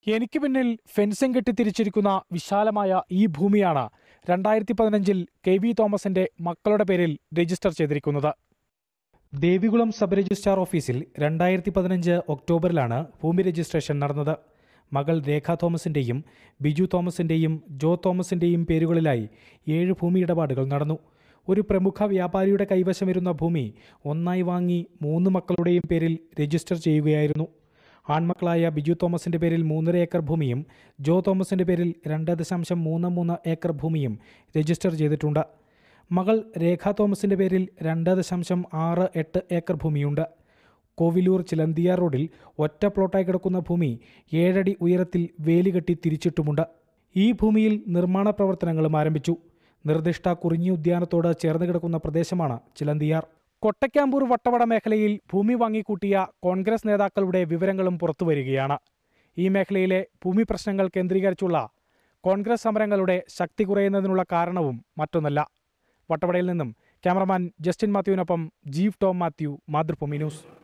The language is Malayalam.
എനിക്ക് പിന്നിൽ ഫെൻസിംഗ് കെട്ടി തിരിച്ചിരിക്കുന്ന വിശാലമായ ഈ ഭൂമിയാണ് രണ്ടായിരത്തി പതിനഞ്ചിൽ കെ വി തോമസിന്റെ മക്കളുടെ പേരിൽ രജിസ്റ്റർ ചെയ്തിരിക്കുന്നത് ദേവികുളം സബ് രജിസ്ട്രാർ ഓഫീസിൽ രണ്ടായിരത്തി പതിനഞ്ച് ഒക്ടോബറിലാണ് ഭൂമി രജിസ്ട്രേഷൻ നടന്നത് മകൾ രേഖ തോമസിന്റെയും ബിജു തോമസിന്റെയും ജോ തോമസിന്റെയും പേരുകളിലായി ഏഴ് ഭൂമി ഇടപാടുകൾ നടന്നു ഒരു പ്രമുഖ വ്യാപാരിയുടെ കൈവശമിരുന്ന ഭൂമി ഒന്നായി വാങ്ങി മൂന്ന് മക്കളുടെയും പേരിൽ രജിസ്റ്റർ ചെയ്യുകയായിരുന്നു ആൺമക്കളായ ബിജു തോമസിന്റെ പേരിൽ മൂന്നര ഏക്കർ ഭൂമിയും ജോ തോമസിന്റെ പേരിൽ രണ്ട് ദശാംശം മൂന്ന് മൂന്ന് ഏക്കർ ഭൂമിയും രജിസ്റ്റർ ചെയ്തിട്ടുണ്ട് മകൾ രേഖ തോമസിന്റെ പേരിൽ രണ്ട് ദശാംശം ആറ് എട്ട് ഏക്കർ ഭൂമിയുണ്ട് കോവിലൂർ ചിലന്തിയ റോഡിൽ ഒറ്റ പ്ലോട്ടായി കിടക്കുന്ന ഭൂമി ഏഴടി ഉയരത്തിൽ വേലികെട്ടി തിരിച്ചിട്ടുമുണ്ട് ഈ ഭൂമിയിൽ നിർമ്മാണ പ്രവർത്തനങ്ങളും ആരംഭിച്ചു നിർദ്ദിഷ്ട കുറിഞ്ഞി ഉദ്യാനത്തോട് ചേർന്ന് കിടക്കുന്ന പ്രദേശമാണ് ചിലന്തിയാർ കൊട്ടയ്ക്കാമ്പൂർ വട്ടവട മേഖലയിൽ ഭൂമി വാങ്ങിക്കൂട്ടിയ കോൺഗ്രസ് നേതാക്കളുടെ വിവരങ്ങളും പുറത്തുവരികയാണ് ഈ മേഖലയിലെ ഭൂമി പ്രശ്നങ്ങൾ കേന്ദ്രീകരിച്ചുള്ള കോൺഗ്രസ് സമരങ്ങളുടെ ശക്തി കുറയുന്നതിനുള്ള കാരണവും മറ്റൊന്നല്ല വട്ടവടയിൽ നിന്നും ക്യാമറമാൻ ജസ്റ്റിൻ മാത്യുവിനൊപ്പം Jeev Tom Mathew Mathrubhumi news